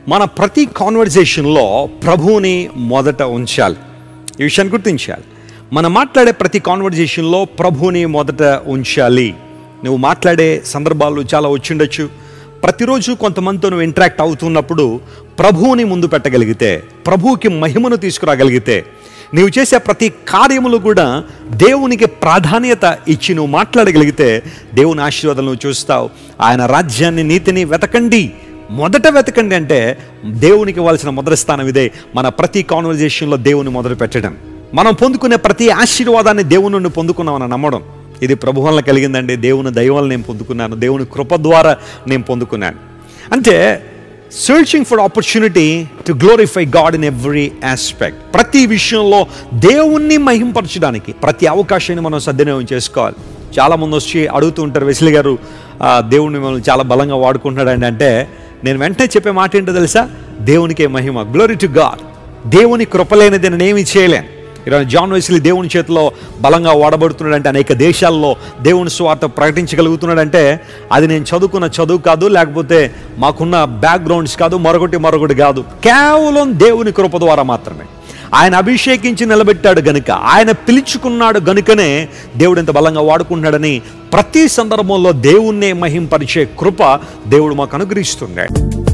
మన ప్రతి కాన్వర్జేషన్లో ప్రభువుని మొదట ఉంచాలి ఈ విషయాన్ని గుర్తించాలి మనం మాట్లాడే ప్రతి కాన్వర్జేషన్లో ప్రభువుని మొదట ఉంచాలి నువ్వు మాట్లాడే సందర్భాలు చాలా వచ్చిండొచ్చు ప్రతిరోజు కొంతమందితో నువ్వు ఇంటరాక్ట్ అవుతున్నప్పుడు ప్రభువుని ముందు పెట్టగలిగితే ప్రభువుకి మహిమను తీసుకురాగలిగితే నీవు చేసే ప్రతి కార్యములు కూడా దేవునికి ప్రాధాన్యత ఇచ్చి నువ్వు మాట్లాడగలిగితే దేవుని ఆశీర్వాదాలు నువ్వు చూస్తావు ఆయన రాజ్యాన్ని నీతిని వెతకండి మొదట వెతకండి అంటే దేవునికి ఇవ్వాల్సిన మొదటి స్థానం ఇదే మన ప్రతి కాన్వర్జేషన్లో దేవుని మొదలు పెట్టడం మనం పొందుకునే ప్రతి ఆశీర్వాదాన్ని దేవుని నుండి పొందుకున్నామని నమ్మడం ఇది ప్రభు వల్ల కలిగిందండి దేవుని దైవాలు నేను పొందుకున్నాను దేవుని కృప ద్వారా నేను పొందుకున్నాను అంటే searching for opportunity to glorify God in every aspect ప్రతి విషయంలో దేవుణ్ణి మహింపరచడానికి ప్రతి అవకాశాన్ని మనం సద్వినియోగం చేసుకోవాలి చాలామంది వచ్చి అడుగుతూ ఉంటారు వెసిలి గారు "ఆ, దేవుణ్ణి మిమ్మల్ని చాలా బలంగా వాడుకుంటున్నాడండి అంటే నేను వెంటనే చెప్పే మాట ఏంటో తెలుసా దేవునికే మహిమ గ్లోరీ టు గాడ్ దేవుని కృపలేనిది నేను ఏమీ చేయలేను ఈరోజు జాన్ వెస్లీ దేవుని చేతిలో బలంగా వాడబడుతున్నాడంటే అనేక దేశాల్లో దేవుని స్వార్థ ప్రకటించగలుగుతున్నాడంటే అది నేను చదువుకున్న చదువు కాదు లేకపోతే మాకున్న బ్యాక్గ్రౌండ్స్ కాదు మరొకటి మరొకటి కాదు కేవలం దేవుని కృప ద్వారా మాత్రమే ఆయన అభిషేకించి నిలబెట్టాడు గనుక ఆయన పిలుచుకున్నాడు గనుకనే దేవుడు ఇంత బలంగా వాడుకుంటున్నాడని ప్రతి సందర్భంలో దేవుణ్ణే మహింపరిచే కృప దేవుడు మాకు అనుగ్రహిస్తున్నాడు